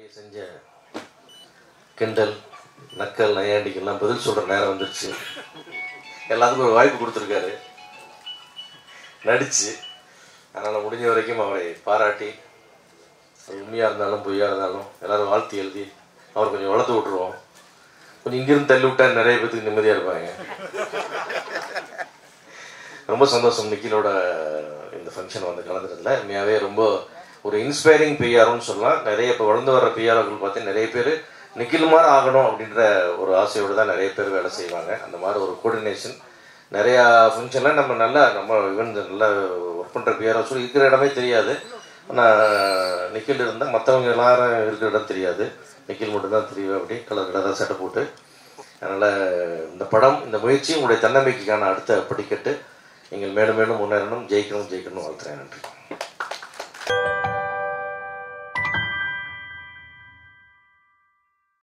முன்னாடி செஞ்ச கிண்டல் நக்கல் நையாண்டிக்கெல்லாம் பதில் சொல்கிற நேரம் வந்துருச்சு எல்லாத்துக்கும் ஒரு வாய்ப்பு கொடுத்துருக்காரு நடிச்சு அதனால் முடிஞ்ச வரைக்கும் அவரை பாராட்டி அது உண்மையாக இருந்தாலும் பொய்யா இருந்தாலும் எல்லாரும் வாழ்த்து எழுதி அவர் கொஞ்சம் வளர்த்து விட்டுருவோம் கொஞ்சம் இங்கிருந்து தள்ளி விட்டா நிறைய பேத்துக்கு நிம்மதியாக இருப்பாங்க ரொம்ப சந்தோஷம் நிக்கிலோட இந்த ஃபங்க்ஷன் வந்து கலந்துறதுல உண்மையாகவே ரொம்ப ஒரு இன்ஸ்பைரிங் பிஆர்னு சொல்லலாம் நிறைய இப்போ வளர்ந்து வர்ற பிஆர்கள் பார்த்து நிறைய பேர் நிக்கில் மாதிரி ஆகணும் அப்படின்ற ஒரு ஆசையோடு தான் நிறைய பேர் வேலை செய்வாங்க அந்த மாதிரி ஒரு கோஆர்டினேஷன் நிறையா ஃபங்க்ஷனில் நம்ம நல்லா நம்ம ஈவன் நல்லா ஒர்க் பண்ணுற பிஆர் சொல்லி இருக்கிற இடமே தெரியாது ஆனால் நிக்கில் இருந்தால் மற்றவங்க எல்லாரும் இருக்கிற இடம் தெரியாது நிக்கில் மட்டும்தான் தெரியும் அப்படி கலர் கலராக சட்டை போட்டு அதனால் இந்த படம் இந்த முயற்சி உங்களுடைய தன்னம்பிக்கைக்கான அடுத்த படிக்கட்டு நீங்கள் மேலும் மேலும் முன்னேறணும் ஜெயிக்கணும் ஜெயிக்கணும் வாழ்த்துறேன் நன்றி